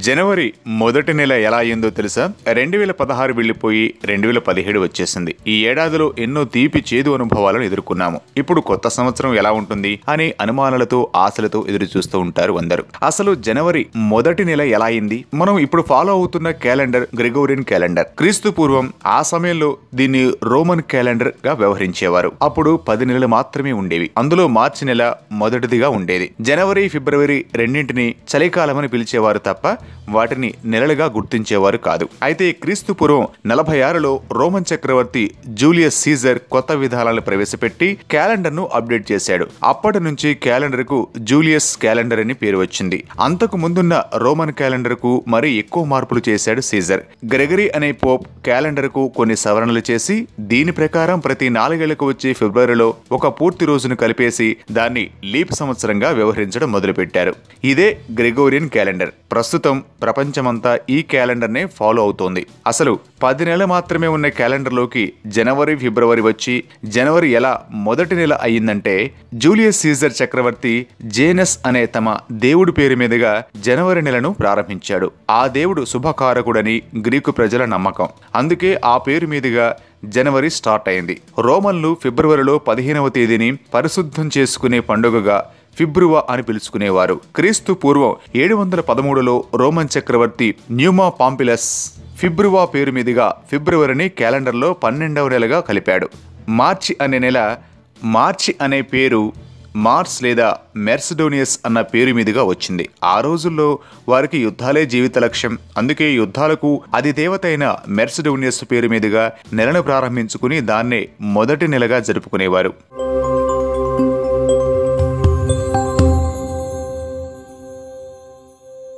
జనవరి మొదటి నెల ఎలా అయిందో తెలుసా రెండు వేల పదహారు వెళ్ళిపోయి రెండు వేల పదిహేడు వచ్చేసింది ఈ ఏడాదిలో ఎన్నో తీపి చేదు అనుభవాలను ఎదుర్కొన్నాము ఇప్పుడు కొత్త సంవత్సరం ఎలా ఉంటుంది అనే అనుమానాలతో ఆశలతో ఎదురు చూస్తూ ఉంటారు అందరూ అసలు జనవరి మొదటి నెల ఎలా అయింది మనం ఇప్పుడు ఫాలో అవుతున్న క్యాలెండర్ గ్రెగోరియన్ క్యాలెండర్ క్రీస్తు పూర్వం ఆ సమయంలో దీన్ని రోమన్ క్యాలెండర్ గా వ్యవహరించేవారు అప్పుడు పది నెలలు మాత్రమే ఉండేవి అందులో మార్చి నెల మొదటిదిగా ఉండేది జనవరి ఫిబ్రవరి రెండింటిని చలికాలమని పిలిచేవారు తప్ప వాటిని నెలలుగా గుర్తించేవారు కాదు అయితే క్రీస్తు పూర్వం నలభై ఆరులో రోమన్ చక్రవర్తి జూలియస్ సీజర్ కొత్త విధానాలను ప్రవేశపెట్టి క్యాలెండర్ ను అప్డేట్ చేశాడు అప్పటి నుంచి క్యాలెండర్ కు జూలియస్ క్యాలెండర్ అని పేరు వచ్చింది అంతకు ముందున్న రోమన్ క్యాలెండర్ కు మరీ ఎక్కువ మార్పులు చేశాడు సీజర్ గ్రెగరీ అనే పోప్ క్యాలెండర్ కు కొన్ని సవరణలు చేసి దీని ప్రకారం ప్రతి నాలుగేళ్లకు వచ్చే ఫిబ్రవరిలో ఒక పూర్తి రోజును కలిపేసి దాన్ని లీప్ సంవత్సరంగా వ్యవహరించడం మొదలుపెట్టారు ఇదే గ్రెగోరియన్ క్యాలెండర్ ప్రస్తుతం ప్రపంచమంతా ఈ క్యాలెండర్ నే ఫాలో అవుతోంది అసలు పది నెలలు మాత్రమే ఉన్న క్యాలెండర్లోకి జనవరి ఫిబ్రవరి వచ్చి జనవరి ఎలా మొదటి నెల అయ్యిందంటే జూలియస్ సీజర్ చక్రవర్తి జేనస్ అనే తమ దేవుడి పేరు మీదుగా జనవరి నెలను ప్రారంభించాడు ఆ దేవుడు శుభకారకుడని గ్రీకు ప్రజల నమ్మకం అందుకే ఆ పేరు మీదుగా జనవరి స్టార్ట్ అయింది రోమన్లు ఫిబ్రవరిలో పదిహేనవ తేదీని పరిశుద్ధం చేసుకునే పండుగగా ఫిబ్రువా అని పిలుచుకునేవారు క్రీస్తు పూర్వం ఏడు వందల పదమూడులో రోమన్ చక్రవర్తి న్యూమా పాంపిలస్ ఫిబ్రువా పేరు మీదుగా ఫిబ్రవరిని క్యాలెండర్లో పన్నెండవ నెలగా కలిపాడు మార్చి అనే నెల మార్చి అనే పేరు మార్స్ లేదా మెర్సిడోనియస్ అన్న పేరు మీదుగా వచ్చింది ఆ రోజుల్లో వారికి యుద్ధాలే జీవిత లక్ష్యం అందుకే యుద్ధాలకు అది దేవత అయిన మెర్సిడోనియస్ పేరు మీదుగా నెలను ప్రారంభించుకుని దాన్నే మొదటి నెలగా జరుపుకునేవారు